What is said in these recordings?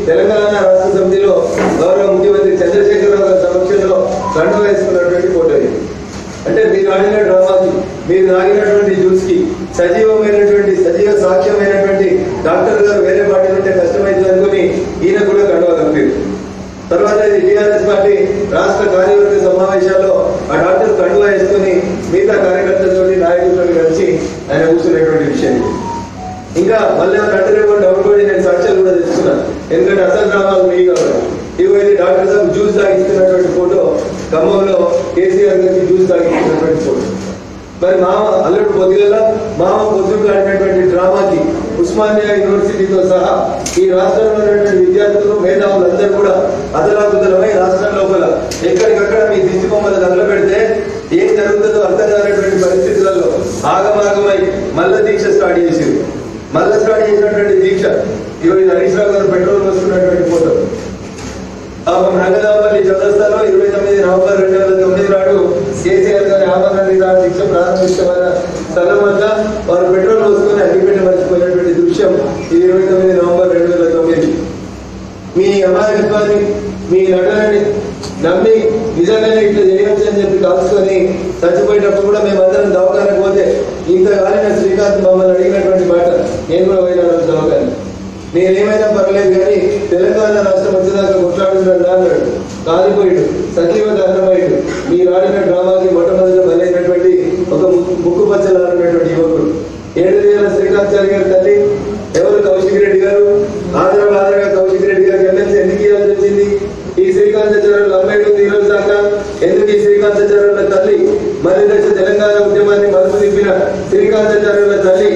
తెలంగాణ రాష్ట్ర సమితిలో గౌరవ ముఖ్యమంత్రి చంద్రశేఖరరావు గారి సమక్షంలో కండు వేసుకున్నటువంటి ఫోటో ఇది అంటే మీరు ఆడిన డ్రామాకి మీరు తాగినటువంటి జ్యూస్ కి సజీవమైనటువంటి సజీవ సాక్ష్యమైనటువంటి డాక్టర్ గారు వేరే పార్టీ ఉంటే కష్టమైంది అనుకుని ఈయన కూడా కండువా కప్పారు తర్వాత ఇది టీఆర్ఎస్ పార్టీ రాష్ట్ర కార్యవర్గ సమావేశాల్లో ఆ డాక్టర్ కండువా వేసుకుని మిగతా కార్యకర్తలతో నాయకులతో కలిసి ఆయన కూర్చున్నటువంటి విషయం ఇది. ఇంకా మళ్ళీ కంటిన్యూ డౌన్ కూడా నేను సాక్ష్యాలు కూడా తెచ్చుకున్నాను ఎందుకంటే అసలు డ్రామాలు మీ కాబట్టి ఇవి ఇది డాక్టర్ సాబ్ జ్యూస్ తాగిస్తున్నటువంటి ఫోటో ఖమ్మంలో కేసీఆర్ గారికి జ్యూస్ తాగిస్తున్నటువంటి ఫోటో మరి మామ అల్లుడు పొద్దుగల మామ పొద్దుకు ఆడినటువంటి డ్రామాకి ఉస్మానియా యూనివర్సిటీతో సహా ఈ రాష్ట్రంలో ఉన్నటువంటి విద్యార్థులు మేధావులందరూ కూడా అదలాకుదలమై రాష్ట్రం లోపల ఎక్కడికక్కడ మీ దిష్టి బొమ్మలు తగలబెడితే ఏం జరుగుతుందో అర్థం కానటువంటి పరిస్థితులలో ఆగమాగమై మల్ల దీక్ష స్టార్ట్ చేసింది మల్ల స్టార్ట్ చేసినటువంటి దీక్ష ఇరవై హరీష్ రావు గారు పెట్రోల్ వస్తున్నటువంటి ఫోటో పాపం రంగదాపల్లి చౌరస్తాలో ఇరవై తొమ్మిది నవంబర్ రెండు వేల తొమ్మిది నాడు కేసీఆర్ గారి ఆమరణ నిరాహార దీక్ష ప్రారంభించమన్న స్థలం వద్ద వారు పెట్రోల్ పోసుకొని అగ్గిపెట్టి మర్చిపోయినటువంటి దృశ్యం ఇది ఇరవై తొమ్మిది నవంబర్ రెండు వేల తొమ్మిది మీ అమాయకత్వాన్ని మీ నటనని నమ్మి నిజంగానే ఇట్లా చేయవచ్చు అని చెప్పి కాల్చుకొని చచ్చిపోయేటప్పుడు కూడా మేమందరం దవాఖానకు పోతే ఇంత కాలిన శ్రీకాంత్ మమ్మల్ని అడిగినటువంటి మాట నేను కూడా పోయినాను దవాఖాన నేనేమైనా పర్లేదు కానీ తెలంగాణ రాష్ట్రం వచ్చేదాకా కొట్లాడుతున్నాడు అన్నాడు కాలిపోయాడు సజీవ దహనమయ్యాడు మీరు ఆడిన డ్రామాకి మొట్టమొదటి బలైనటువంటి ఒక ముక్కు ముక్కు పచ్చలాడినటువంటి యువకుడు ఏడు వేల శ్రీకాంత్ గారి తల్లి ఎవరు కౌశిక్ రెడ్డి గారు ఆదరవ ఆదరగా కౌశిక్ రెడ్డి గారికి ఎమ్మెల్సీ ఎందుకు ఇవ్వాల్సి వచ్చింది ఈ శ్రీకాంతాచార్యులు అమ్మాయి ఉంది ఈ రోజు దాకా ఎందుకు ఈ శ్రీకాంతాచార్యుల తల్లి మరి దశ తెలంగాణ ఉద్యమాన్ని మలుపు తిప్పిన శ్రీకాంతాచార్యుల తల్లి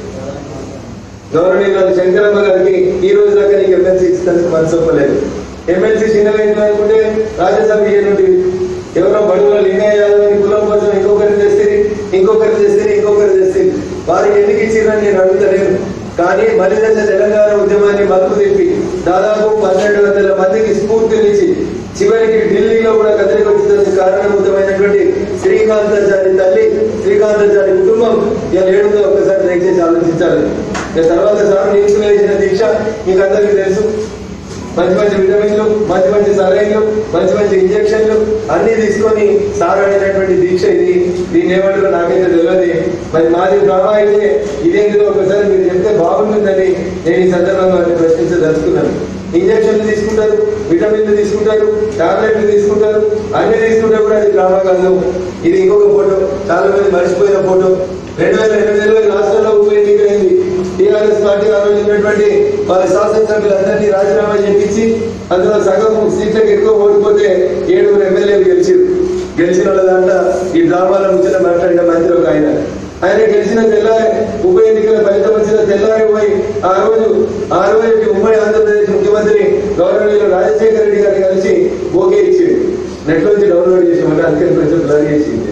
గౌరవనీయులు శంకరమ్మ గారికి ఈ రోజు దాకా నీకు ఎమ్మెల్సీ ఇచ్చినందుకు మనసు ఒప్పలేదు ఎమ్మెల్సీ చిన్నగా అనుకుంటే రాజ్యసభ ఏంటి ఎవరో బడుగుల లింగయ్య యాదవ్ అని కులం కోసం ఇంకొకరిని తెస్తే ఇంకొకరు తెస్తే ఇంకొకరు తెస్తే వారికి ఎందుకు ఇచ్చిరని నేను అడుగుతలేను కానీ మలిదశ తెలంగాణ ఉద్యమాన్ని మలుపు తిప్పి దాదాపు పన్నెండు వందల మందికి స్ఫూర్తినిచ్చి చివరికి ఢిల్లీలో కూడా కదలికి వచ్చినందుకు కారణభూతమైనటువంటి శ్రీకాంతాచారి తల్లి శ్రీకాంతాచారి కుటుంబం ఇలా ఏడుందో ఒక్కసారి దయచేసి ఆలోచించాలి ఇక తర్వాత సార్ నిలిచివేసిన దీక్ష మీకు అందరికీ తెలుసు మంచి మంచి విటమిన్లు మంచి మంచి సలైన్లు మంచి మంచి ఇంజక్షన్లు అన్ని తీసుకొని సార్ ఆడినటువంటి దీక్ష ఇది దీన్ని ఏమంటారో నాకైతే తెలియదు మరి మాది డ్రామా అయితే ఇదేంటిదో ఒకసారి మీరు చెప్తే బాగుంటుందని నేను ఈ సందర్భంగా వారిని ప్రశ్నించదలుచుకున్నాను ఇంజక్షన్లు తీసుకుంటారు విటమిన్లు తీసుకుంటారు టాబ్లెట్లు తీసుకుంటారు అన్ని తీసుకుంటే కూడా అది డ్రామా కాదు ఇది ఇంకొక ఫోటో చాలా మంది మర్చిపోయిన ఫోటో రెండు వేల ఎనిమిదిలో ఈ రాష్ట్రంలో ఉప ఎన్నిక అయింది టీఆర్ఎస్ పార్టీ ఆ రోజు ఉన్నటువంటి వారి శాసనసభ్యులందరినీ రాజీనామా చేయించి అందులో సగం సీట్లకు ఎక్కువ ఓడిపోతే ఏడుగురు ఎమ్మెల్యేలు గెలిచారు గెలిచిన వాళ్ళ దాంట్లో ఈ డ్రామాల ముచ్చిన మాట్లాడిన మంత్రి ఒక ఆయన ఆయన గెలిచిన తెల్లారి ఉప ఎన్నికల ఫలితం వచ్చిన తెల్లారి పోయి ఆ రోజు ఆ రోజు ఉమ్మడి ఆంధ్రప్రదేశ్ ముఖ్యమంత్రి గౌరవనీయులు రాజశేఖర రెడ్డి గారిని కలిసి ఓకే ఇచ్చాడు నెట్ నుంచి డౌన్లోడ్ చేసామంటే అందుకని కొంచెం బ్లర్ చేసింది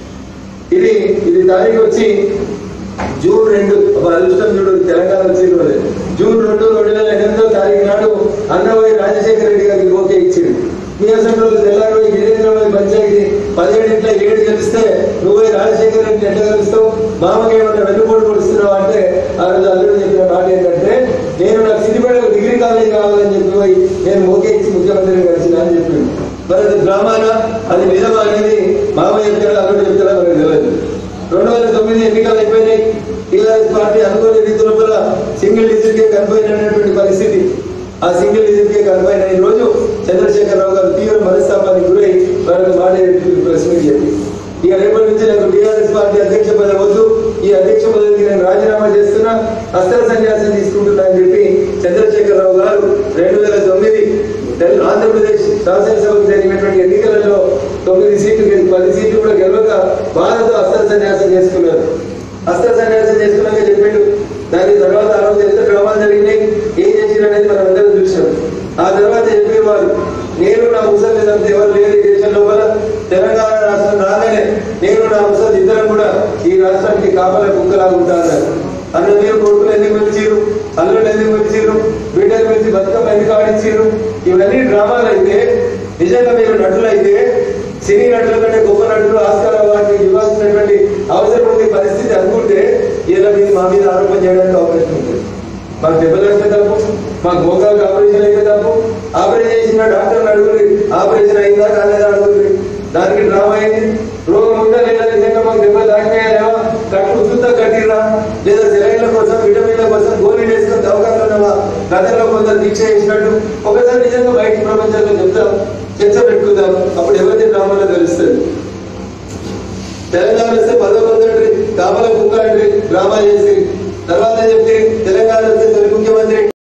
ఇది ఇది తారీఖు వచ్చి జూన్ రెండు ఒక అదృష్టం చూడు తెలంగాణ వచ్చింది రోజు. జూన్ రెండు రెండు వేల ఎనిమిదో తారీఖు నాడు అన్నవయ్య రాజశేఖర రెడ్డి గారికి ఓకే ఇచ్చింది మీ అసెంబ్లీలో తెల్లారి పోయి గిరిజనరావు పంచాయతీ పదిహేడింట్లో ఏడు గెలిస్తే నువ్వు పోయి రాజశేఖర రెడ్డి ఎట్లా గెలుస్తావు మామకి ఏమన్నా వెన్నుపోటు పొడుస్తున్నావు అంటే ఆ రోజు అల్లుడు చెప్పిన మాట ఏంటంటే నేను నాకు సిద్దిపేటకు డిగ్రీ కాలేజ్ కావాలని చెప్పి పోయి నేను ఓకే ఇచ్చి ముఖ్యమంత్రిని కలిసిన అని చెప్పింది మరి అది డ్రామానా అది నిజమా అనేది మామయ్య చెప్తాడా అల్లుడు చెప్తాడా మనకు తెలియదు రెండు వేల తొమ్మిది ఎన్నికలు అయిపోయినాయి టీఆర్ఎస్ పార్టీ అనుకోని రీతి లోపల సింగిల్ డిజిట్ కే కనిపోయినటువంటి పరిస్థితి ఆ సింగిల్ డిజిట్ కే కనిపోయిన ఈ రోజు చంద్రశేఖరరావు గారు తీవ్ర మనస్తాపానికి గురై వారికి మాట ప్రెస్ మీట్ చెప్పి ఇక రేపటి నుంచి నాకు టీఆర్ఎస్ పార్టీ అధ్యక్ష పదవి వద్దు ఈ అధ్యక్ష పదవికి నేను రాజీనామా చేస్తున్నా అస్త్ర సన్యాసం తీసుకుంటున్నా అని చెప్పి చంద్రశేఖరరావు గారు రెండు వేల తొమ్మిది తెల్- ఆంధ్రప్రదేశ్ శాసనసభకు జరిగినటువంటి ఎన్నికలలో తొమ్మిది సీట్లు గెలి- పది సీట్లు కూడా గెలవక బాధతో అస్త్ర సన్యాసం చేసుకున్నారు అస్త్ర సన్యాసం చేసుకున్నాక చెప్పిండు దాని తర్వాత ఆ రోజు ఎంత డ్రామాలు జరిగినాయి ఏం చేసిరు అనేది మనం అందరం చూసాం ఆ తర్వాత చెప్పేవారు నేను నా ముసలి తప్పితే ఎవరు లేరు ఈ దేశం లోపల తెలంగాణ రాష్ట్రం రాగానే నేను నా ముసలి ఇద్దరం కూడా ఈ రాష్ట్రానికి కాపల కుక్కలాగా ఉంటా అన్నారు అన్న మీరు కొడుకులు ఎందుకు పిలిచిరు అల్లుడు ఎందుకు పిలిచిరు బిడ్డలు పిలిచి బతుకమ్మ ఎందుకు ఆడించిరు ఇవన్నీ డ్రామాలు అయితే నిజంగా మీరు నటులైతే సినీ నటుల కంటే గొప్ప నటులు ఆస్కార్ అవార్డు ఇవ్వాల్సినటువంటి అవసరం ఉంది పరిస్థితి అనుకుంటే ఇలా మీరు మా మీద ఆరోపణ చేయడానికి అవకాశం ఉంటుంది మాకు దెబ్బలు అయితే తప్పు మాకు మోకాలకు ఆపరేషన్ అయితే తప్ప గతంలో కొందరు దీక్ష చేసినట్టు ఒకసారి నిజంగా బయట ప్రపంచంలో చెప్తాం చర్చ పెట్టుకుందాం అప్పుడు ఎవరిది డ్రామాలో తెలుస్తుంది తెలంగాణ వస్తే పదో పొందండి కాపల కుక్క అంటే డ్రామా చేసి తర్వాత చెప్తే